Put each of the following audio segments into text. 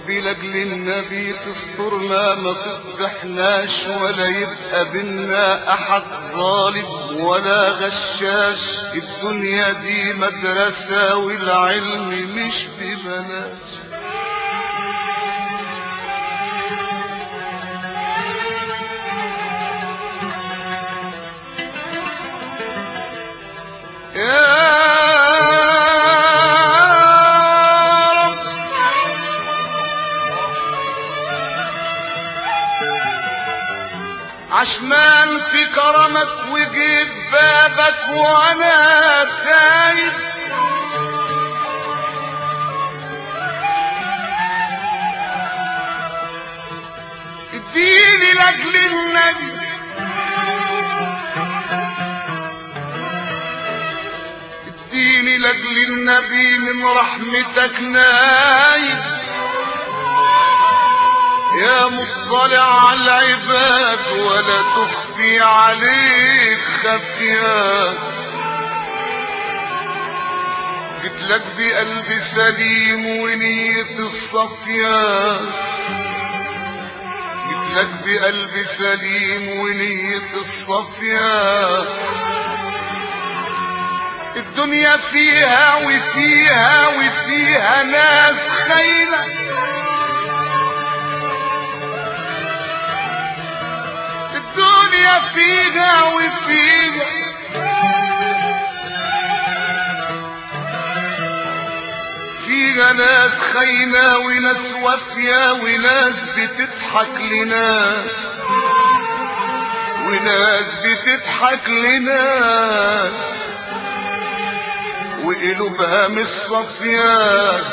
ربي لاجل النبي تسترنا ما تفضحناش ولا يبقى بينا احد ظالم ولا غشاش الدنيا دي مدرسة والعلم مش ببلاش يا رب عشمان في كرمك وجيت بابك وانا تايب اديني لاجل النبي اديني لاجل النبي من رحمتك نايم يا مطلع على العباد ولا تخفي عليك خفيات جيت لك بقلب سليم ونية الصفيات جيت لك بقلب سليم ونية الصفيات الدنيا فيها وفيها وفيها ناس خاينه الدنيا فيها وفيها فيها ناس خاينة وناس وافية وناس بتضحك لناس وناس بتضحك لناس وقلوبها مش صفيان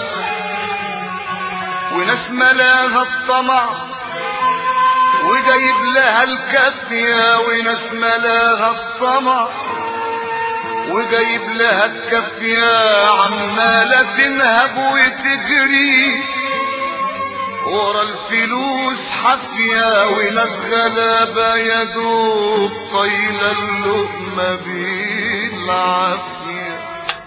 وناس ملاها الطمع وجايب لها الكافية وناس ملاها الطمع وجايب لها الكافية عمالة تنهب وتجري ورا الفلوس حافية وناس غلابة يا دوب طايلة اللقمة بالعافية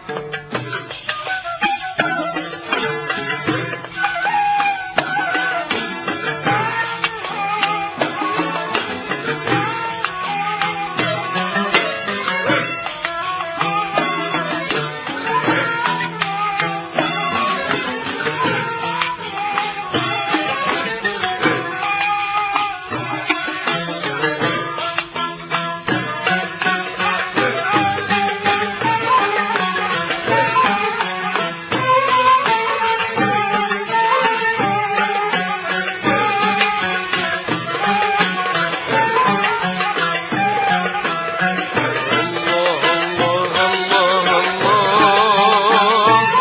الله الله الله الله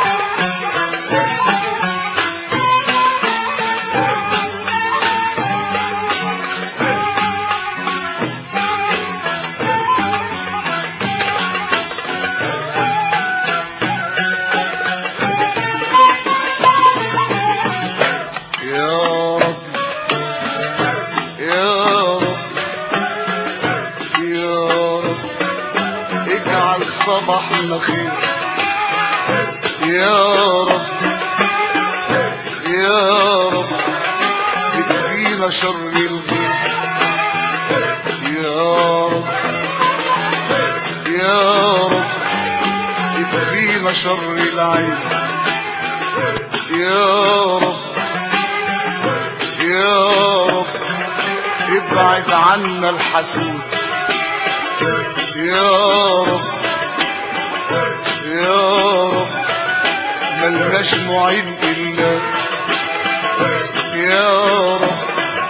يا رب يا رب يا رب اجعل صباحنا خير يا رب يا رب اكفينا شر الغير يا رب يا رب اكفينا شر العين يا رب يا رب ابعد عنا الحسود يا رب يا رب ملناش معين الا يا رب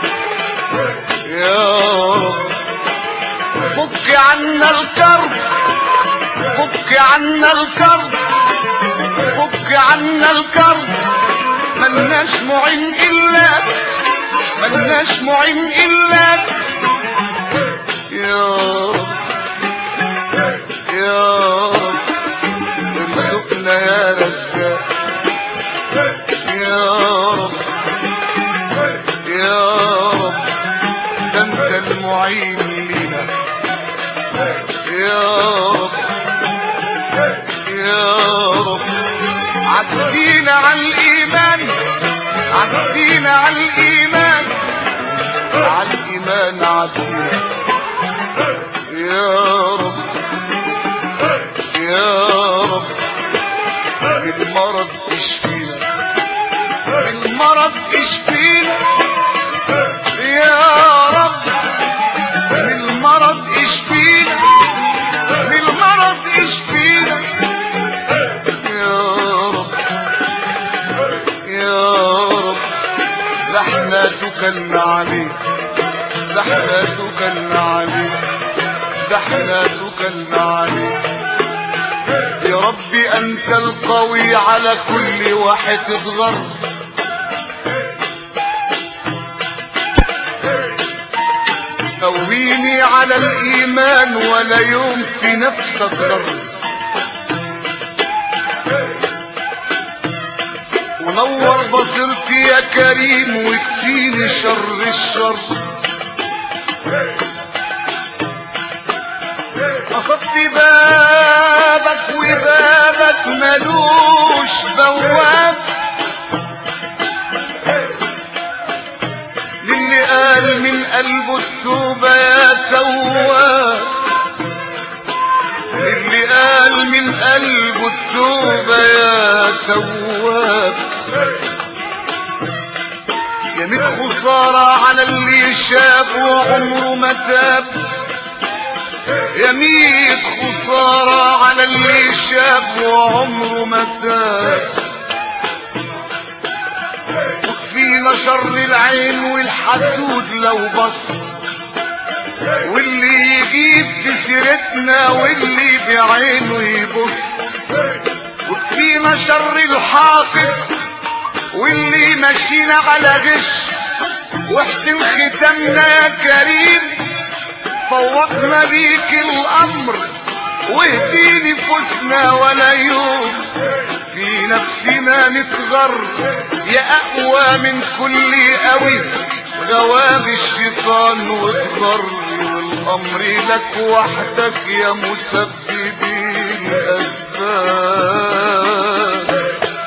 يا رب فك عنا الكرب فك عنا الكرب فك عنا الكرب ملناش معين الا ملناش معين الا يا رب يا رب ارزقنا يا رزاق يا رب يا رب ده انت المعين لينا يا رب يا رب عدينا على الايمان عدينا يعدينا يا رب يا رب بالمرض اشفينا بالمرض اشفينا يا رب بالمرض اشفينا بالمرض اشفينا يا رب يا رب ده احنا توكلنا عليك ده احنا توكلنا عليك ده احنا توكلنا عليك يا ربي انت القوي على كل واحد اتغر قويني على الايمان ولا يوم في نفسك غر ونور بصيرتي يا كريم واكفيني شر الشر قصدت بابك وبابك ملوش بواب للي قال من قلبه التوبة يا تواب للي قال من قلبه التوبة يا تواب يا ميت خسارة على اللي شاف وعمره ما تاب يا ميت خسارة على اللي شاف وعمره ما تاب وكفينا شر العين والحسود لو بص واللي يجيب في سيرتنا واللي بعينه يبص وكفينا شر الحاقد واللي ماشينا على غش واحسن ختامنا يا كريم فوضنا بيك الامر واهدي نفوسنا ولا يوم في نفسنا نتغر يا اقوى من كل قوي غواب الشيطان وتغر والامر لك وحدك يا مسبب الاسباب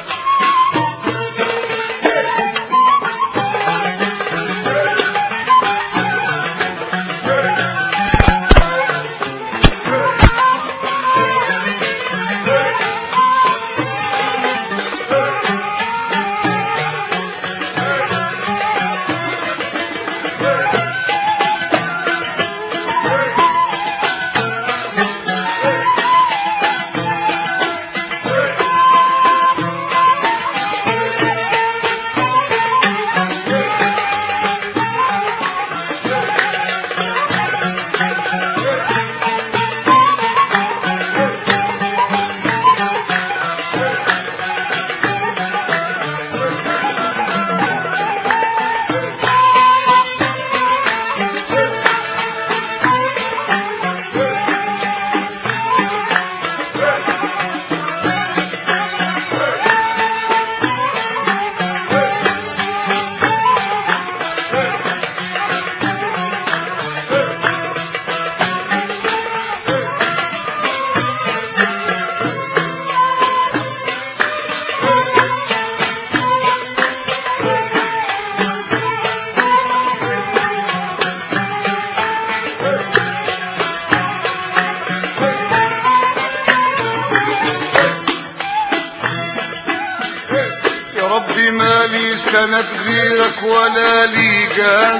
يا ربي ما لي سند غيرك ولا لي جاه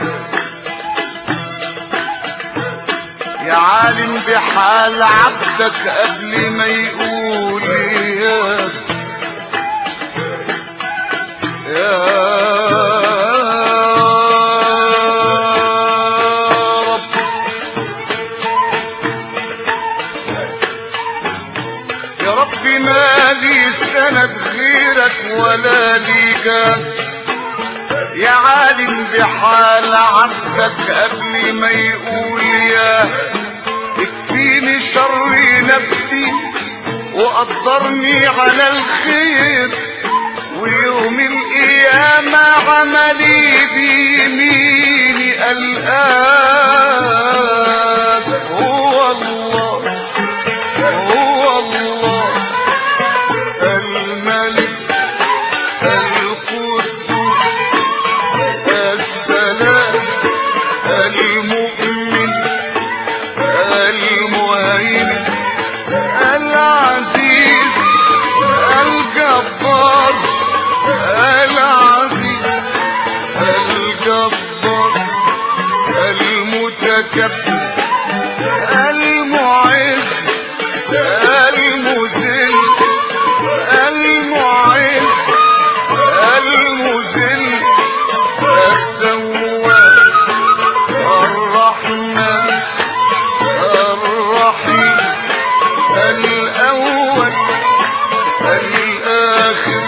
يا عالم بحال عبدك قبل ما يقول يا يا رب يا ربي ما لي سند غيرك ولا ليك يا عالم بحال عبدك قبل ما يقول يا اكفيني شر نفسي وقدرني على الخير ويوم القيامة عملي بيميني الآن هو الله هو الله الملك القدوس السلام المؤمن الأول الآخر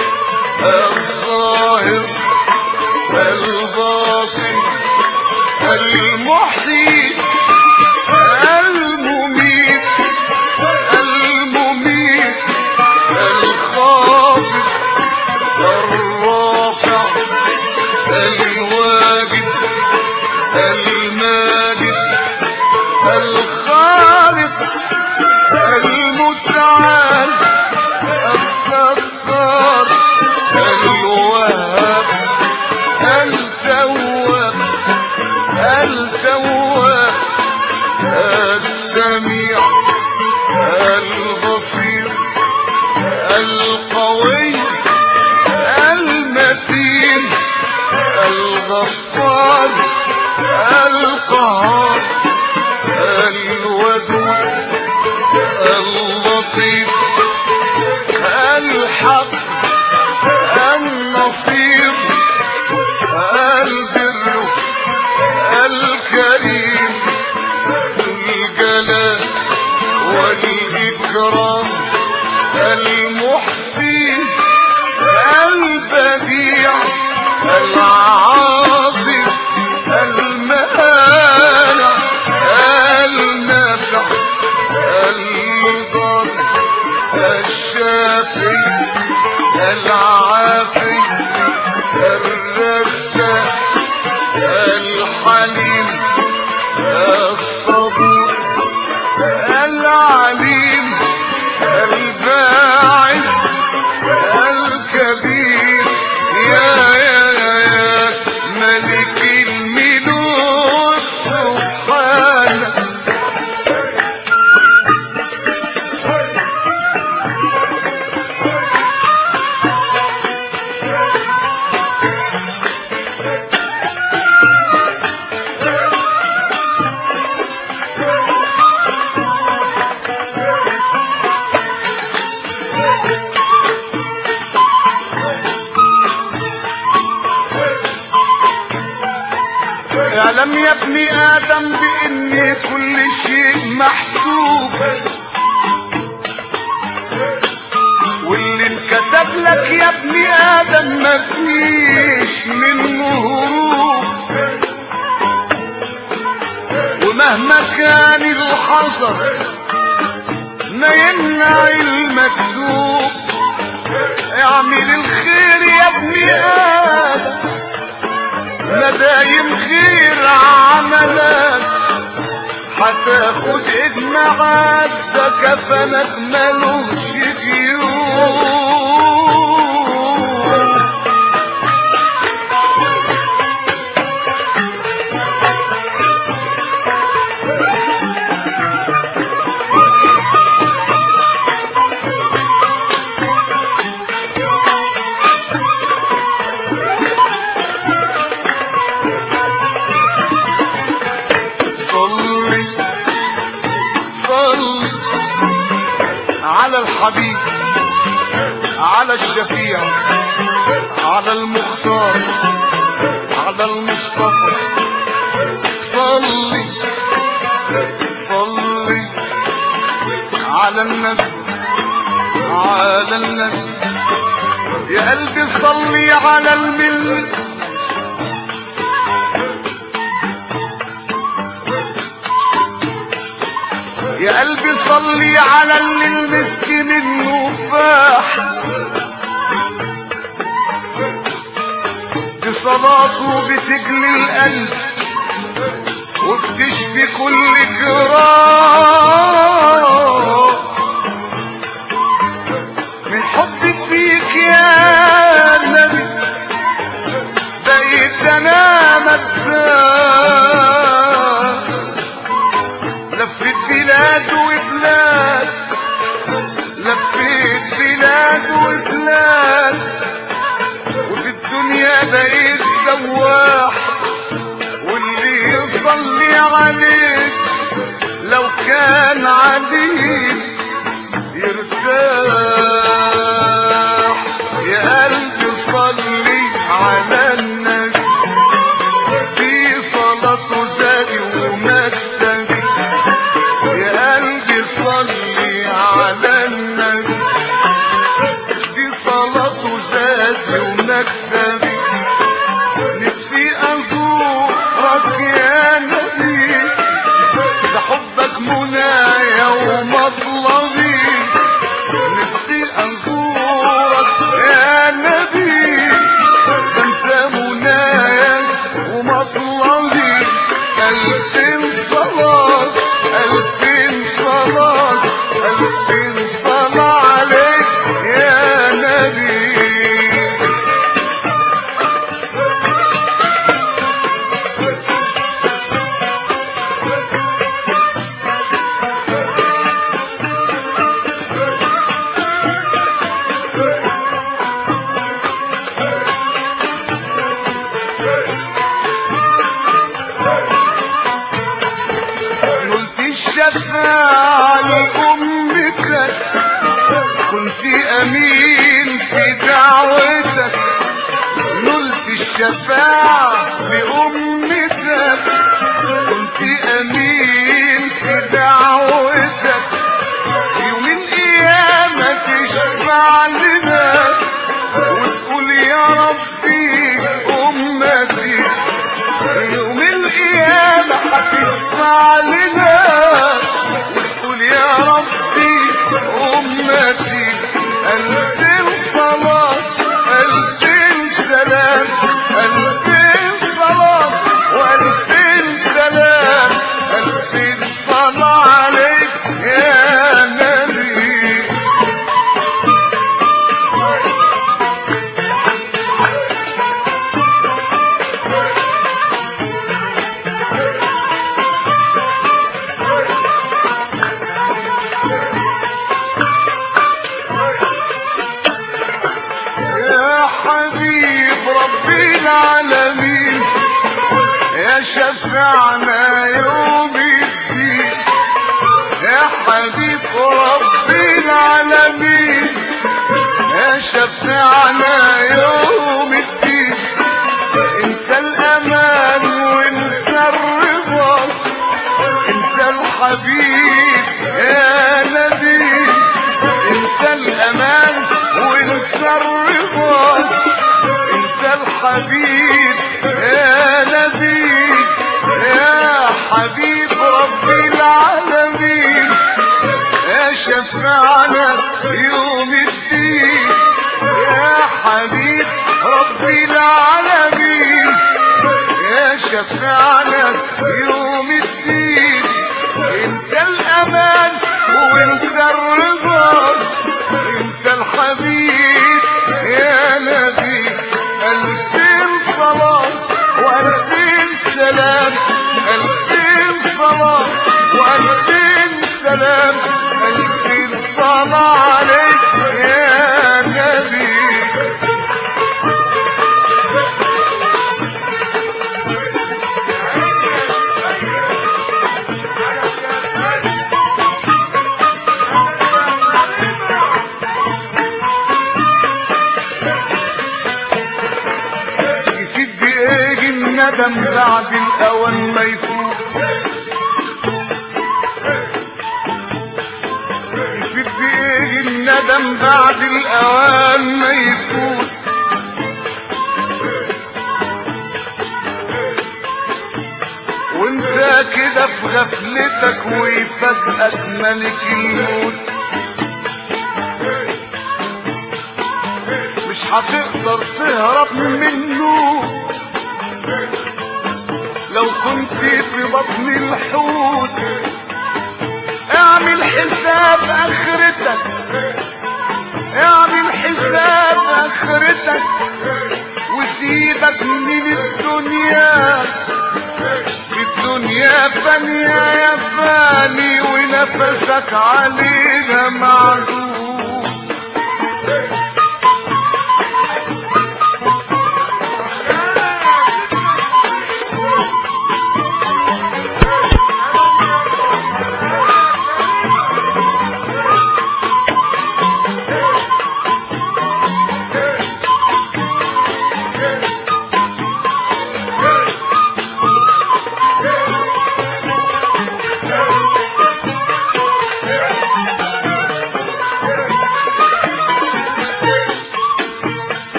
الظاهر الباطن المحيي المميت المميت الخافض الرافع الواجد الماجد الخالق المتعال الستار الوهاب التواب التواب السميع البصير القوي المتين الغفار القهار الودود اللطيف الحق النصير البر الكريم ذو الجلال والإكرام المحسن البديع العاطف المانع النافع المضر الشافي العافي الرزاق الحليم الصبور العليم الباعث الكبير يا يا يا يا ملك الملوك سبحانه اعلم يا ابن ادم بان كل شيء محسوب واللي انكتب لك يا ابن ادم ما فيش منه هروب ومهما كان الحذر ما يمنع المكتوب اعمل الخير يا ابن ادم مدايم خير عملك هتاخد اجمعات ده كفنك ملوش جيوب صلي صلي على الحبيب على الشفيع على المختار على المصطفى صلي صلي على النبي على النبي يا قلبي صلي على الملك يا قلبي صلي على اللي المسكين النفاح بصلاته بتجلي القلب وبتشفي كل جراح من حبي فيك يا نبي بقيت انا مداح لفيت بلاد وبلاد لفيت بلاد وبلاد وفي الدنيا بقيت سواح صلي على النبي دي صلاة زادي ومكسبي نفسي ازورك يا نبي ده حبك منايا ومطلبي نفسي ازورك يا نبي ده انت منايا ومطلبي الفين صلاة الفين صلاة الفين صلاة عليك يا نبي نلت الشفاعة لأمتك كنت أمين في دعوتك نلت الشفاعة لأمتك كنت أمين في دعوتك يوم القيامة تشفع لنا وتقول يا ربي أمتي يوم القيامة هتشفع لنا وتقول يا ربي أمتي ألفين صلاة ألفين سلام ألفين صلاة وألفين سلام ألفين صلاة عليك يا نبي يا حبيب ربي العالمين يا شفعنا يوم الدين يا حبيب ربي العالمين يا شفعنا يوم الدين انت الامان وانت الرضا انت الحبيب يا نبي انت الامان وانت الرضا انت الحبيب يا نبي يا حبيب ربي العالمين يا شفعنا يوم الدين يا حبيب ربي العالمين يا شفعنا يوم الدين انت الامان وانت الرضا انت الحبيب يا نبي الفين صلاة والفين سلام الفين صلاة والفين سلام الفين صلاة عليك يا نبي يفيد بإيه الندم بعد الأوان ما يفوت يفيد بإيه الندم بعد الأوان ما يفوت وانت كده في غفلتك ويفاجئك ملك الموت مش هتقدر تهرب منه لو كنت في بطن الحوت اعمل حساب اخرتك اعمل حساب اخرتك وسيبك من الدنيا الدنيا فانية يا فاني ونفسك علينا معدود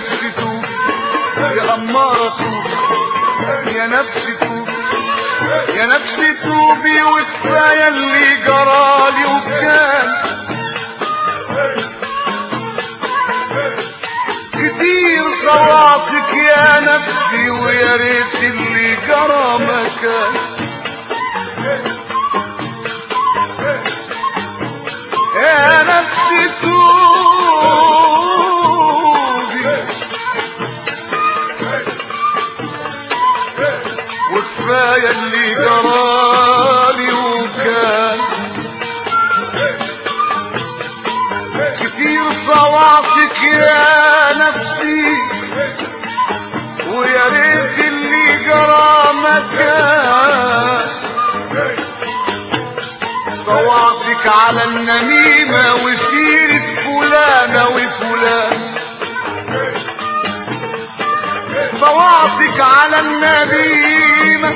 نفس توب يا أمارة توب يا نفس توب يا نفس توبي وكفاية اللي جرالي وكان كتير صواتك يا نفسي ويا ريت اللي جرى مكان يا نفسي توبي وكفاية اللي جرالي وكان كتير صواتك يا نفسي ويا ريت اللي جرى مكان صواتك على النميمة وسيرة فلانة وفلان صواتك على النميمة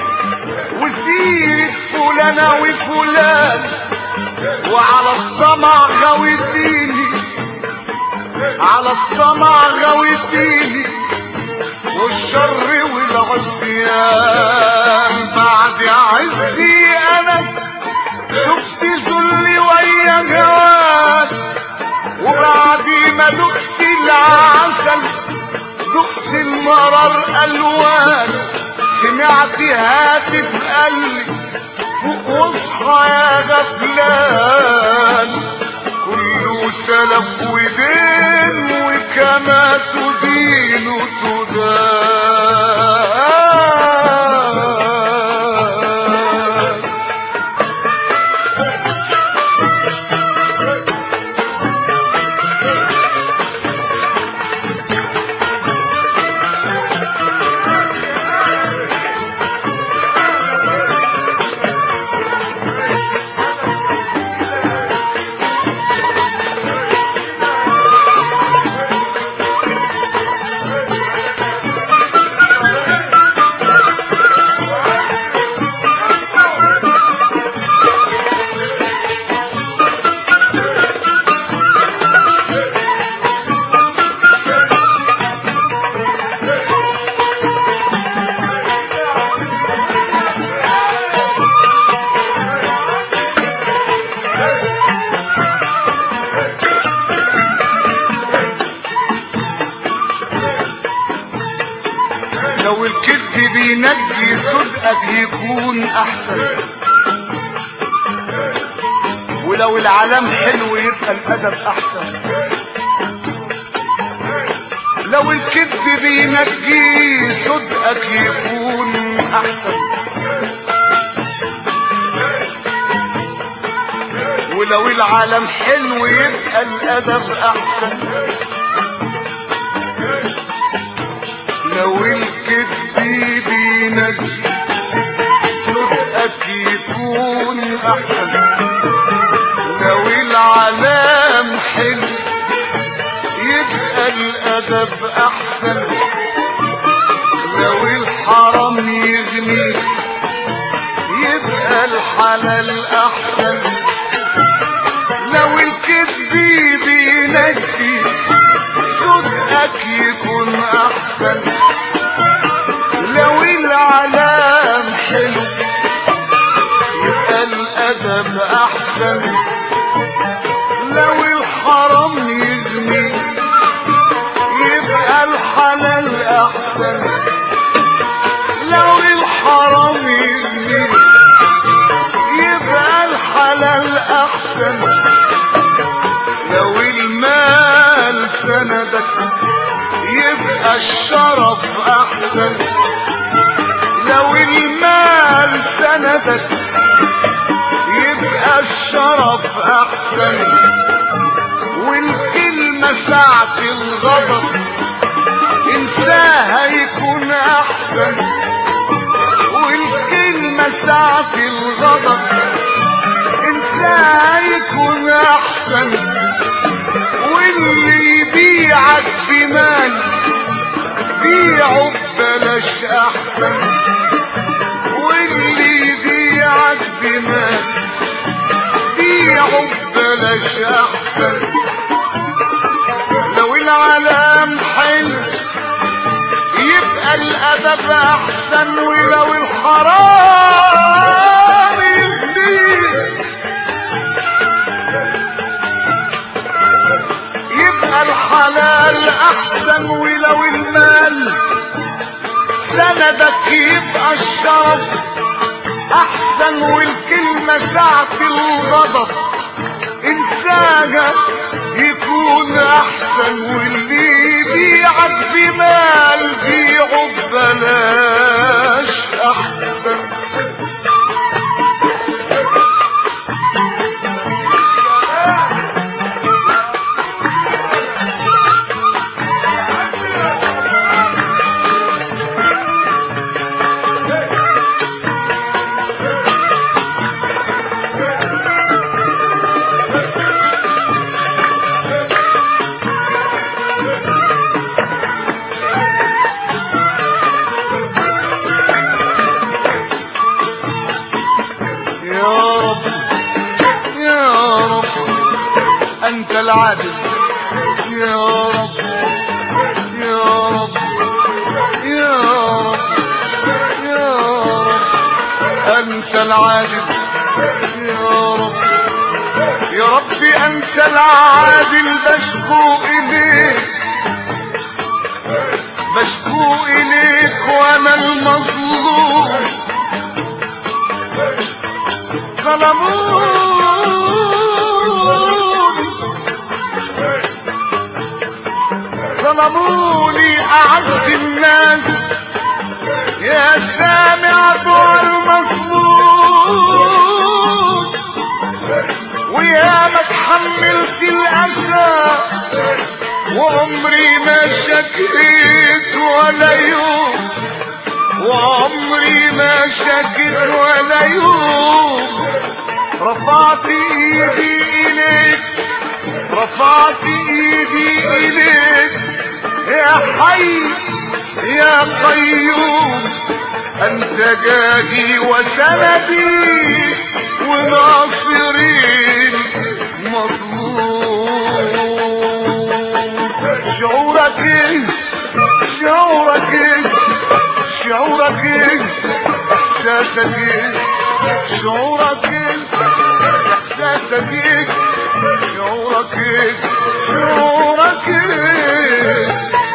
وسيرة فلانة وفلان وعلى الطمع غويتيني على الطمع غويتيني والشر والعصيان بعد عزي انا شفت ذلي ويا جواد وبعد ما دقت العسل دقت المرار الوان سمعت هاتف قلبي فوق واصحى يا غفلان كله سلف ودين وكما تدين تدان لو الكذب بينجي صدقك يكون احسن ولو العلم حلو يبقى الادب احسن لو الكذب بينجي صدقك يكون احسن ولو العالم حلو يبقى الادب احسن لو الكذب بينجي صدقك يكون احسن لو العلام حلو يبقى الادب احسن لو الحرام يغني يبقى الحلال احسن لو الكذب بينجي صدقك يكون احسن لو العلام حلو يبقى الادب احسن لو الحرام يغني يبقى الحلال احسن لو الحرام يغني يبقى الحلال احسن لو المال سندك يبقى الشرف احسن لو المال سندك يبقى الشرف احسن والكلمة ساعة الغضب انساها يكون احسن والكلمة ساعة الغضب انساها يكون احسن واللي يبيعك بمال بيعه ببلاش احسن واللي يبيعك بمال بيعه ببلاش احسن لو العالم حلو الادب احسن ولو الحرام يهديك يبقى الحلال احسن ولو المال سندك يبقى الشرف احسن والكلمة ساعة الغضب انساها يكون احسن واللي يبيعك بمال بيعه ببلاش احسن يا رب يا رب أنت العادل يا رب يا رب يا رب يا رب أنت العادل يا رب يا رب أنت العادل بشكو إليك بشكو إليك وأنا المظلوم ظلموني ظلموني أعز الناس يا سامع دعاء المظلوم ويا ما تحملت الأسى وعمري ما شكيت ولا يوم وعمري ما شكيت ولا يوم رفعت ايدي اليك رفعت ايدي اليك يا حي يا قيوم انت جاهي وسندي وناصري مظلوم شعورك ايه شعورك ايه شعورك ايه احساسك ايه شعورك ايه احساسك ايه شعورك ايه شعورك ايه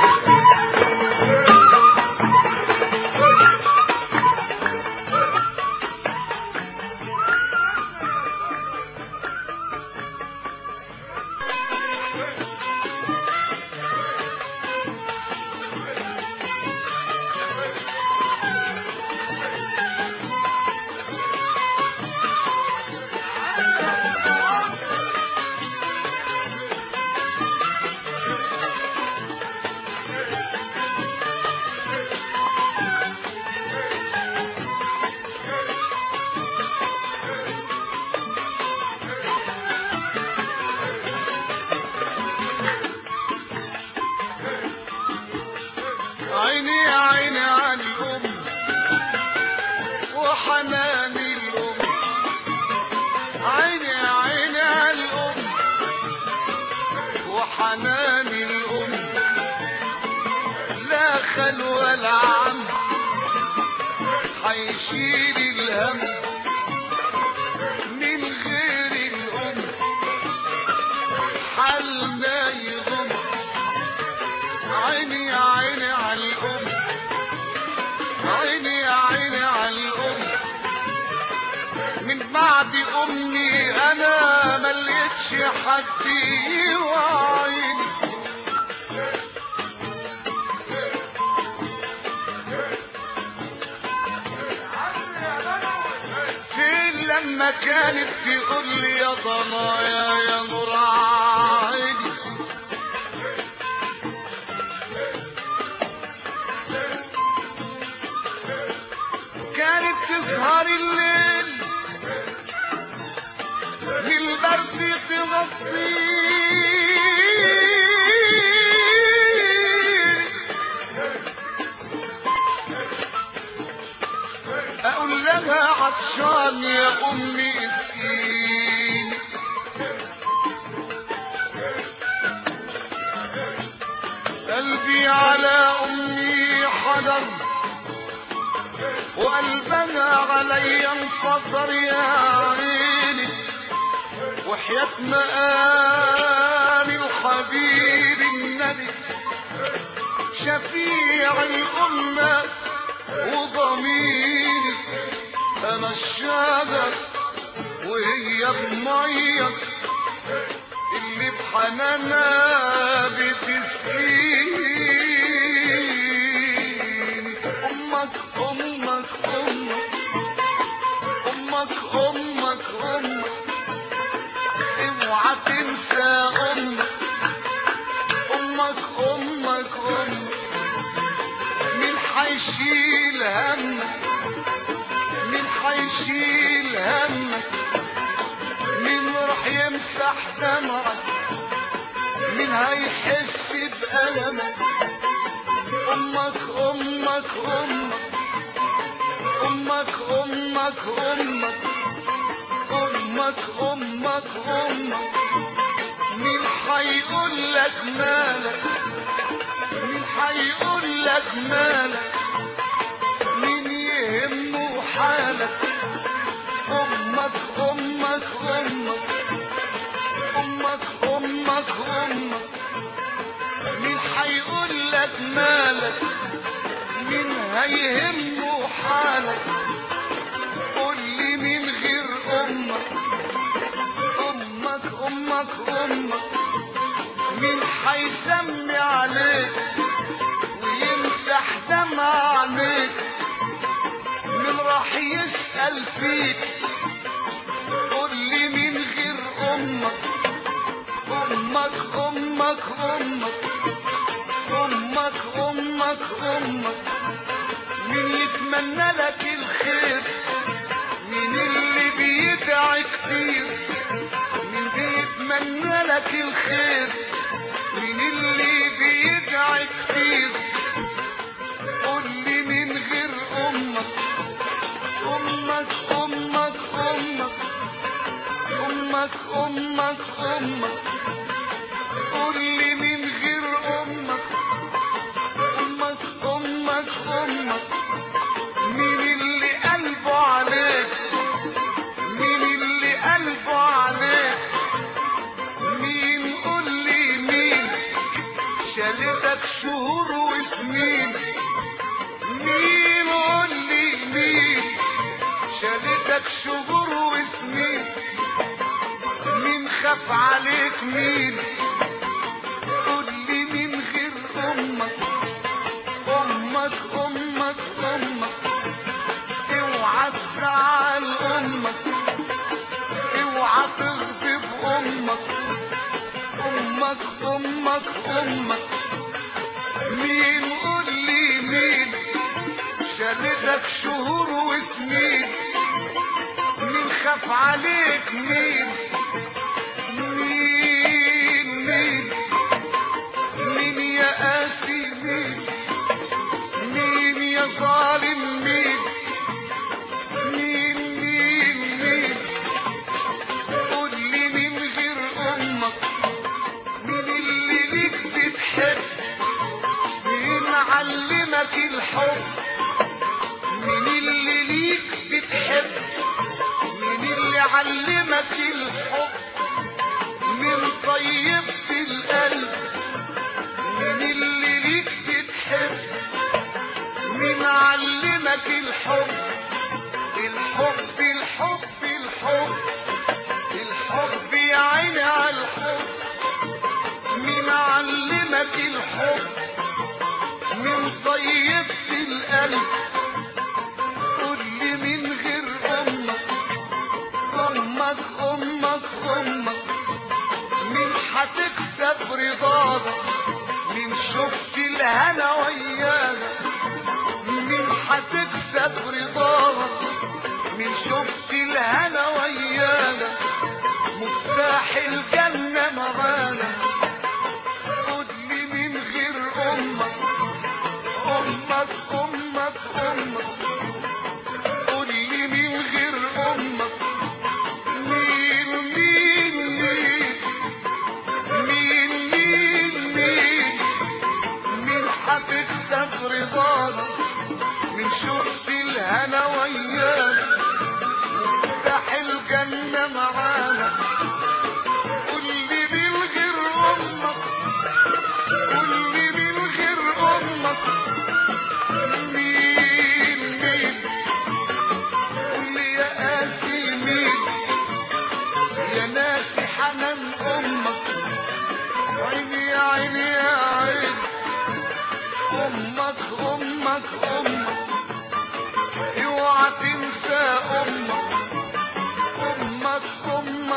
عيني يا عيني على الأم وحنان الأم عيني يا عيني على الأم وحنان الأم لا خل ولا عم حيشيل الهم من غير الأم حالنا يغم عيني يا عيني على الأم عيني يا عيني على الأم من بعد أمي أنا مليتش حد يوعيني فين لما كانت تقول لي يا ضنايا يا نور عيني كانت تسهر الليل للبرد تغطي اقول لها عطشان يا امي اسقيني قلبي على امي حجر تقدر يا عيني وحياة مقام الحبيب النبي شفيع الأمة وضميري أنا الشجر وهي المية اللي بحنانها بتسقيني أمك أمك أمك أمك أمك أمك اوعى تنسى أمك أمك أمك أمك مين حيشيل همك مين حيشيل همك مين راح يمسح سمعك مين هيحس بألمك أمك أمك أمك أمك أمك أمك أمك أمك أمك مين حيقول لك مالك مين حيقول لك مالك مين يهمه حالك أمك أمك أمك أمك أمك أمك مين حيقول لك مالك مين هيهمه حالك قول لي مين غير أمك أمك أمك أمك مين حيسمي عليك ويمسح دمع عينيك مين راح يسأل فيك قول لي مين غير أمك أمك أمك أمك أمك أمك أمك مين يتمنى لك الخير مين اللي بيدعي كتير مين بيتمنى لك الخير مين اللي بيدعي كتير قول لي مين غير أمك أمك أمك أمك أمك أمك أمك قول لي مين غير أمك أمك أمك أمك مين اللي قلبه عليك مين اللي قلبه عليك مين قول لي مين شالتك شهور وسنين مين قول لي مين شالتك شهور وسنين مين خاف عليك مين قول لي مين غير امك امك امك امك اوعى تزعل امك اوعى تغضب امك امك امك امك مين قول لي مين شالتك شهور وسنين مين خاف عليك مين مين مين مين يا قاسي مين مين يا ظالم مين مين مين مين قول لي مين غير امك مين اللي ليك بتحب مين علمك الحب مين اللي ليك بتحب مين اللي علمك الحب مين طيب في القلب مين اللي ليك بتحب مين علمك الحب الحب الحب الحب الحب يا عيني على الحب مين علمك الحب مين طيب في القلب قول لي مين غير امك امك امك امك مين هتكسب رضاك مين شفت الهنا ويانا مين هتكسب رضاك مين شفت الهنا ويانا مفتاح الجنة معانا قول لي مين غير امك امك امك امك قول لي مين غير امك مين مين مين مين مين مين مين هتكسب رضانا من شخص الهنا ويانا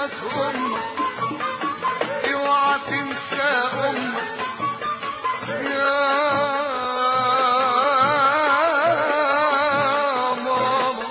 امك امك اوعى تنسى امك يا ماما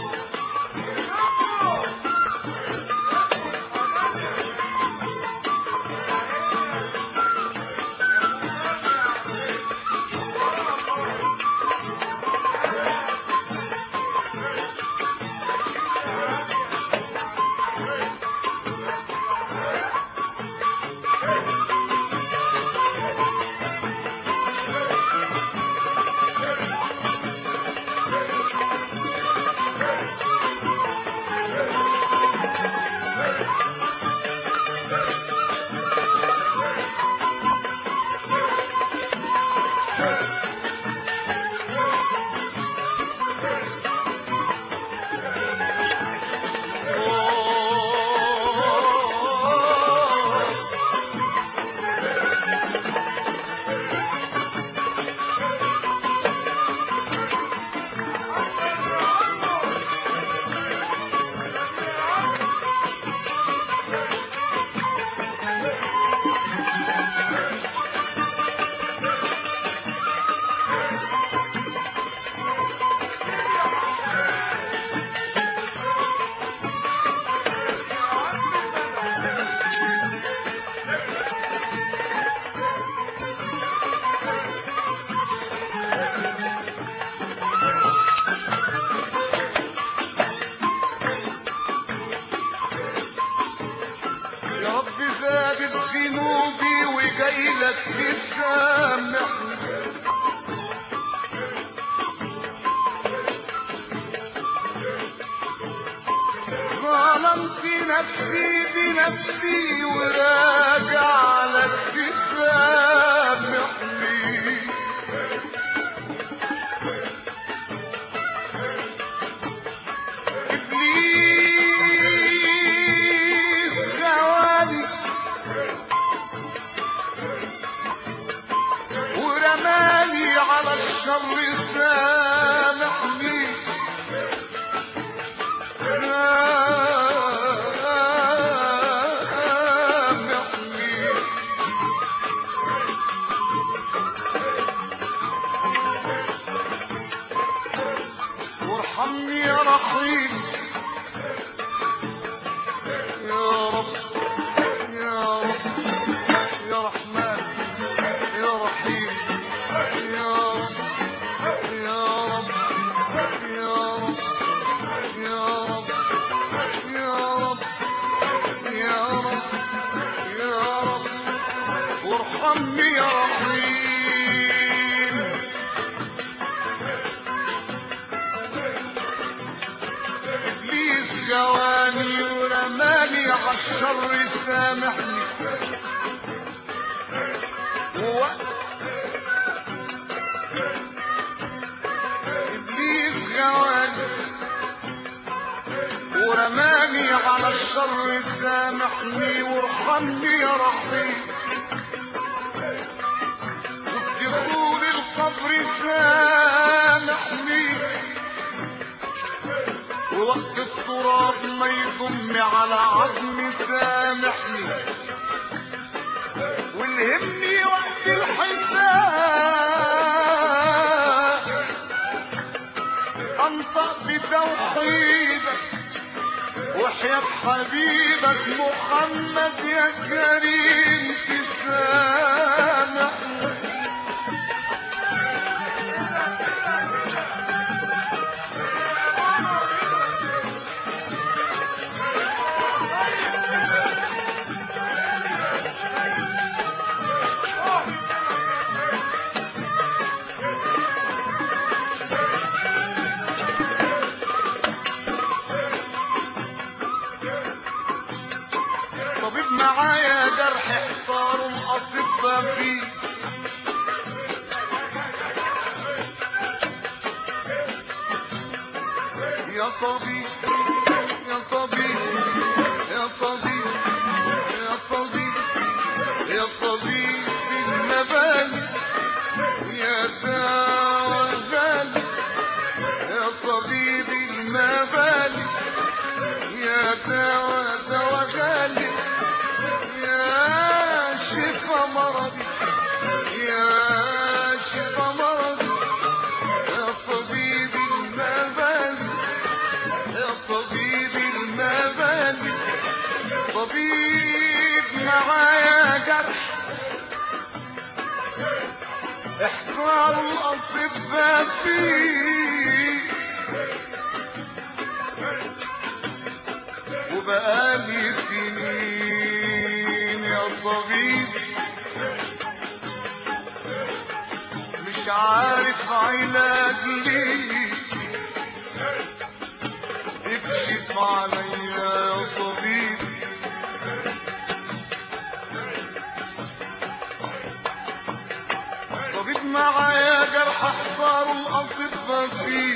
يا رب زادت ذنوبي وجايلك تسامحني ظلمت نفسي بنفسي وراجع لك تسامحني إبليس غواني ورماني على الشر سامحني سامحني وارحمني يا رحيم يا رب يا رب يا رحمن يا رحيم يا رب يا رب يا رب يا رب يا رب يا رب يا رب وارحمني يا رحيم ابليس جواني ورماني عالشر سامحني ووقت ابليس جواني ورماني على الشر سامحني وارحمني يا رحيم ودخول القبر سامحني ووقت التراب ما يضم على عظمي سامحني والهمني وقت الحساب انطق بتوحيدك وحياة حبيبك محمد يا كريم تسامحني طبيب معايا جرح احتار الاطباء فيه يا طبيب يا طبيب يا طبيب يا طبيب يا طبيب المباني يا دواء غالي يا طبيب المباني يا دواء دواء غالي طبيب معايا جرح احتار الاطباء فيه وبقالي سنين يا طبيب مش عارف علاج ليه اكشف عليا يا طبيب طبيب معايا جرح احضر الاطباء فيه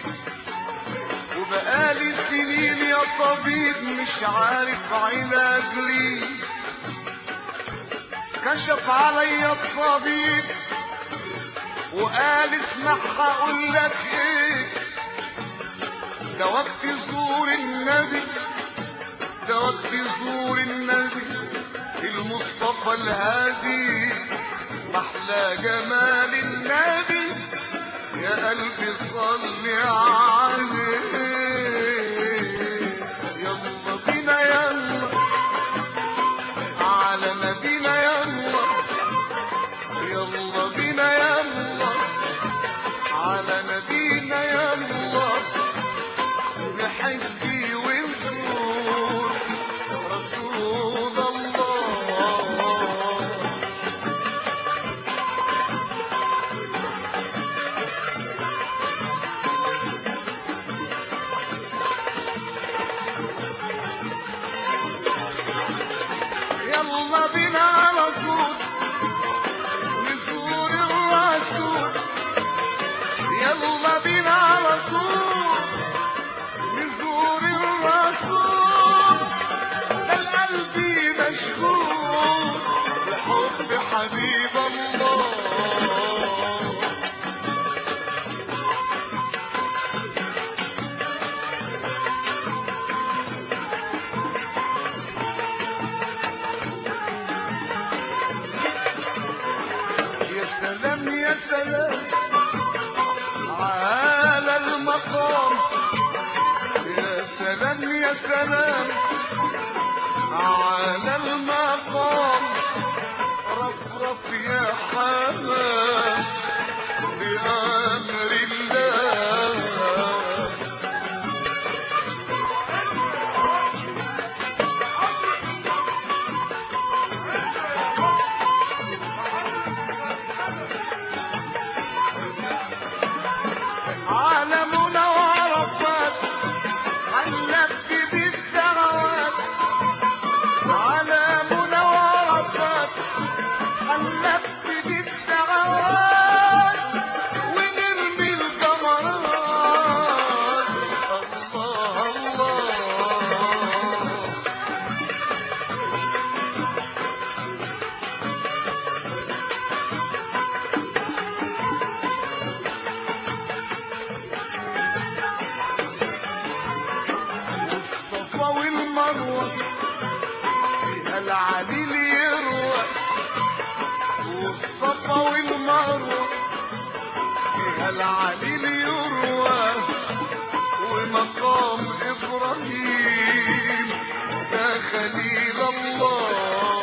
وبقالي سنين يا طبيب مش عارف علاج ليه كشف عليا الطبيب وقال اسمع هقول لك ايه ده وقت زور النبي ده وقت زور النبي المصطفى الهادي محلى جمال النبي يا قلبي صل عليه يلا بينا يلا على نبينا يلا يلا بينا يلا على نبينا يلا نحكي ونزور رسول الله يلا بينا على طول نزور الرسول يلا بينا على طول نزور الرسول ده القلب مشغول بحب حبيب الله يا سلام يا سلام على المقام يا سلام يا سلام على المقام رفرف يا حمام بأمر الله عالمنا وعرفات علق بالدعوات عالمنا وعرفات علق بالدعوات ونرمي الجمرات الله الله والصفا والمروة فيها العليل يروى والصفا والمروة فيها العليل يروى ومقام إبراهيم ده خليل الله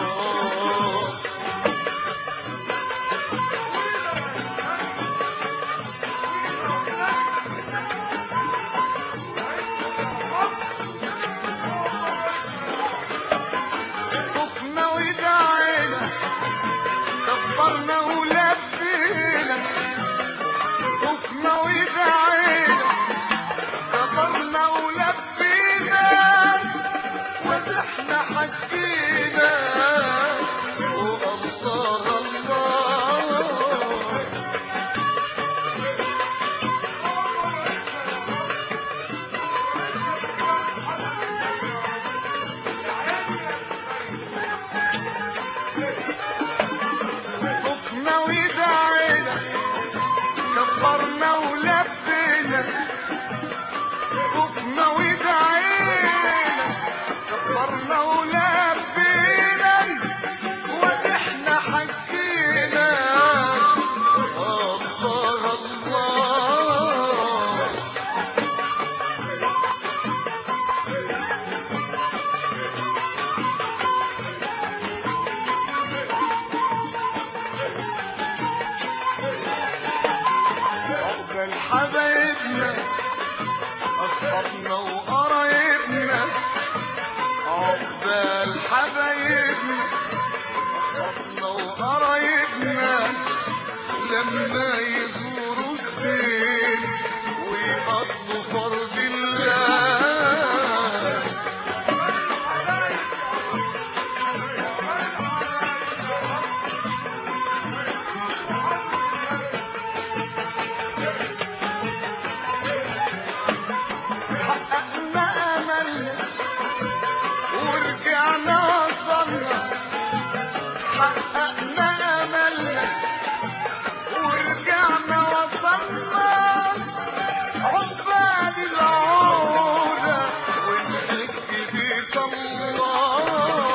طفنا ودعينا كبرنا ولفينا طفنا ودعينا كبرنا ولفينا ودحنا حكينا والله الله طفنا ودعينا كبرنا ولفينا طفنا ودعينا كبرنا ولفينا حبايبنا أصحابنا وقرايبنا عقبال حبايبنا أصحابنا وقرايبنا لما يزوروا السين ويقضوا فرض الله حققنا املنا ورجعنا وصلنا حققنا املنا ورجعنا وصلنا عقبال العودة ونحج بيك الله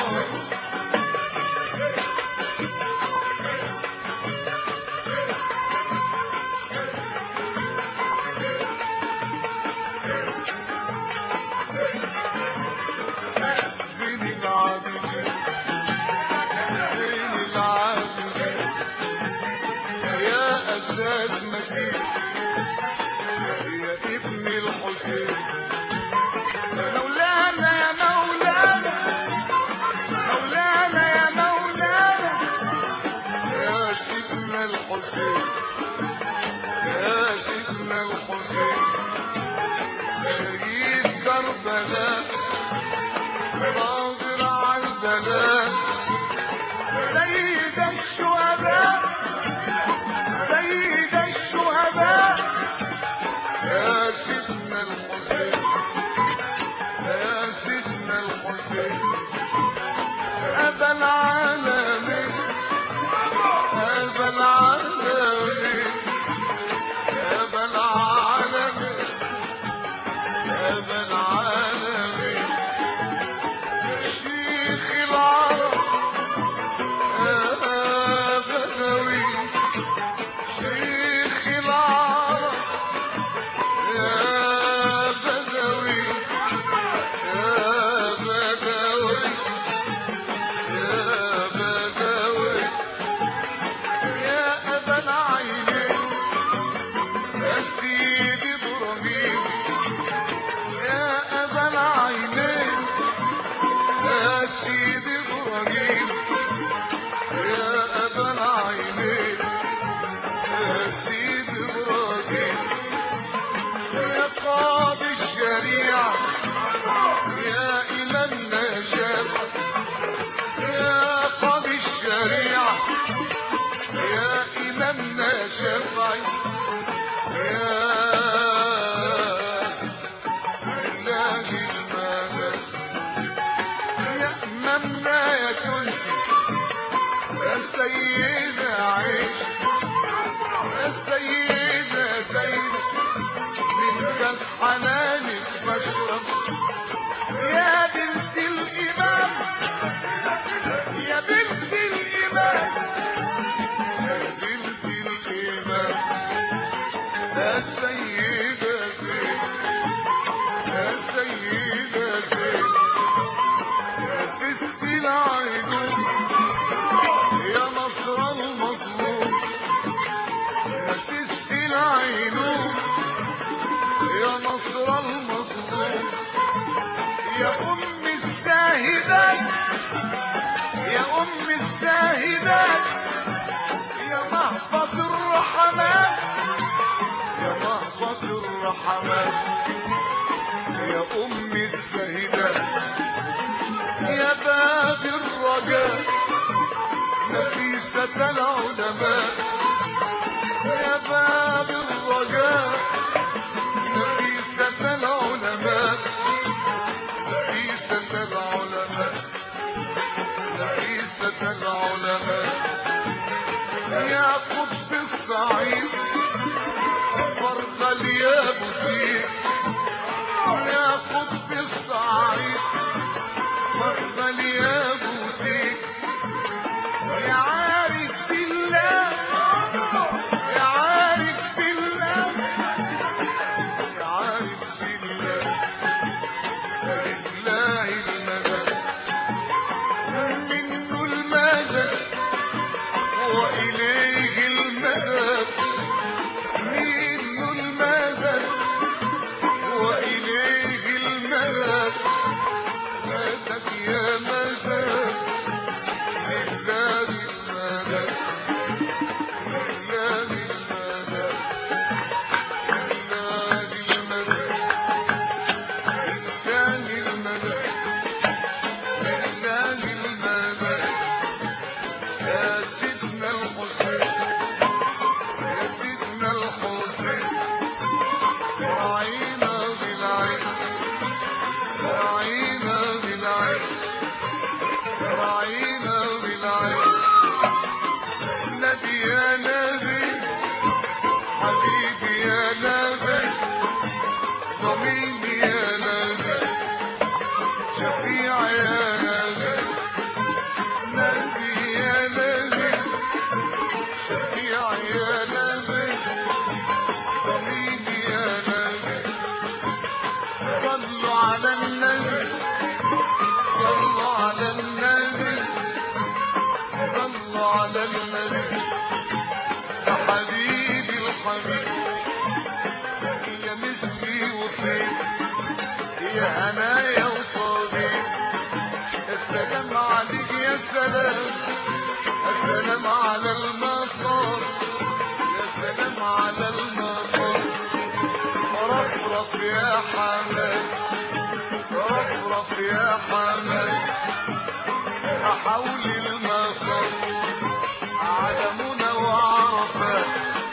فين العابدين فين العابدين يا اساس مكين يا ابن الحسين مولانا يا مولانا مولانا يا مولانا يا سيدنا الحسين يا سيدنا الحسين شهيد كربلاء صابر على البلاء سيد الشهداء سيد الشهداء يا سيدنا الحسين يا سيدنا الحسين أبا العالمين أبا العالمين أبا العالمين أبا العالمين شيخ العرب يا بدوي شيخ العرب يا بدوي يا بدوي يا بدوي يا أبا العينين يا سيدي إبراهيم يا أبا العينين يا سيدي إبراهيم يا أبا العينين يا سيدي إبراهيم يا قاضي الشريعة يا إمامنا شافع يا قاضي الشريعة يا إمامنا شافعي يا إله المدد يا إمامنا يا تنسي يا سيدة عيش يا سيدة زينب من كاس حنانك بشرب يا بنت الإمام يا بنت الإمام يا بنت الإمام يا سيدة زين يا سيدة زين يا تسقي العينون يا نصر المظلوم يا تسقي العينون يا نصر المظلوم يا أم الساهدات يا أم الساهدات يا مهبط الرحمات يا مهبط الرحمات يا أم الساهدات يا باب الرجاء نفيسة العلماء يا باب الرجاء نفيسة العلماء نفيسة العلماء نفيسة العلماء يا قطب الصعيد فرض يا بطيء يا قطب الصعيد فرض يا بطيء يا عارف بالله سلام عليك يا سلام يا سلام على المطار يا سلام على المطار رفرف يا حماد رفرف يا حماد حول المطار علمنا وعرفات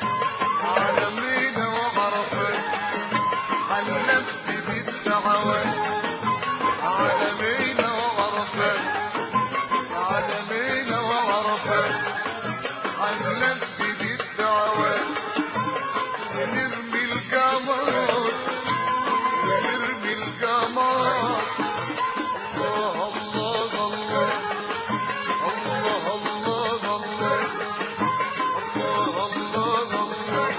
علمنا وعرفات علمت بالدعوات علمنا وعرفات علمنا وعرفات علمت بالدعوات نرمي الجمرات نرمي الجمرات الله الله الله الله الله الله الله الله الله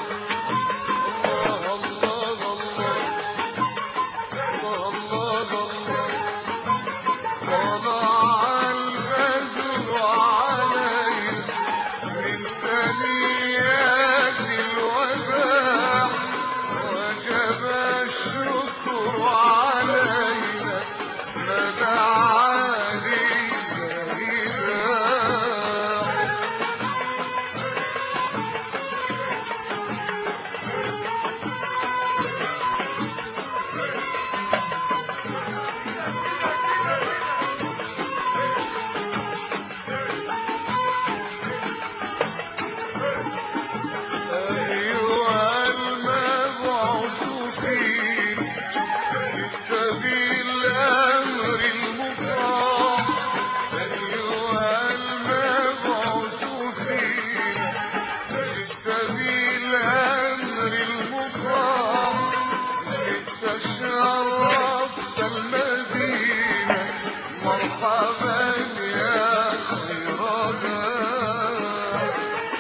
أيها المبعوث فينا اتبع الأمر المطاع أيها المبعوث فينا اتبع الأمر المطاع استشرفت المدينة مرحبا يا خير دار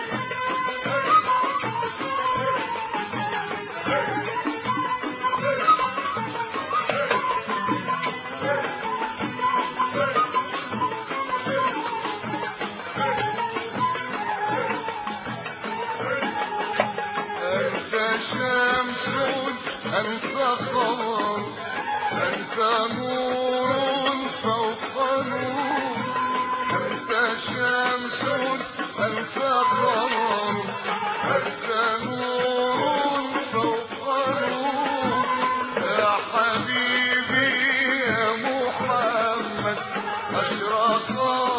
أنت شمس أنت قمر أنت نور فوق نور أنت شمس أنت قمر أنت نور فوق نور يا حبيبي يا محمد أشرقت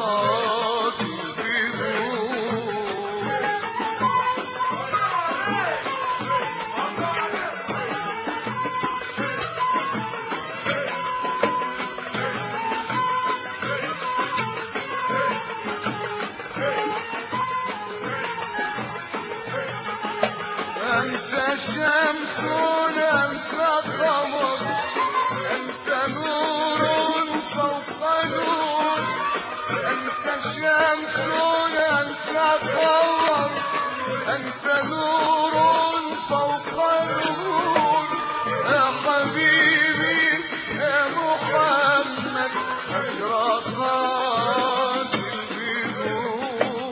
البدور أنت شمس أنت قمر أنت نور فوق نور أنت شمس أنت قمر أنت نور فوق نور يا حبيبي يا محمد أشرقت البدور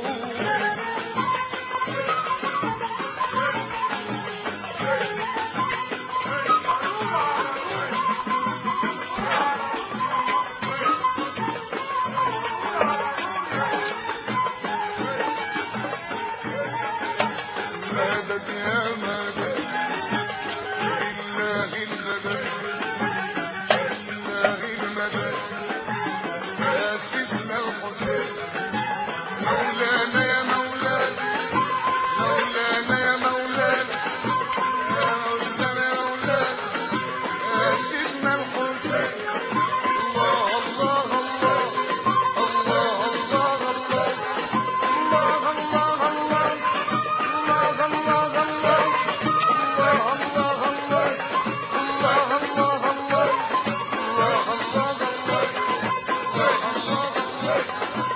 مدد يا مدد لله المدد لله المدد يا سيدنا الحسين مولانا يا مولانا مولانا يا مولانا يا مولانا يا مولانا يا سيدنا الحسين الله الله الله الله الله الله الله الله الله الله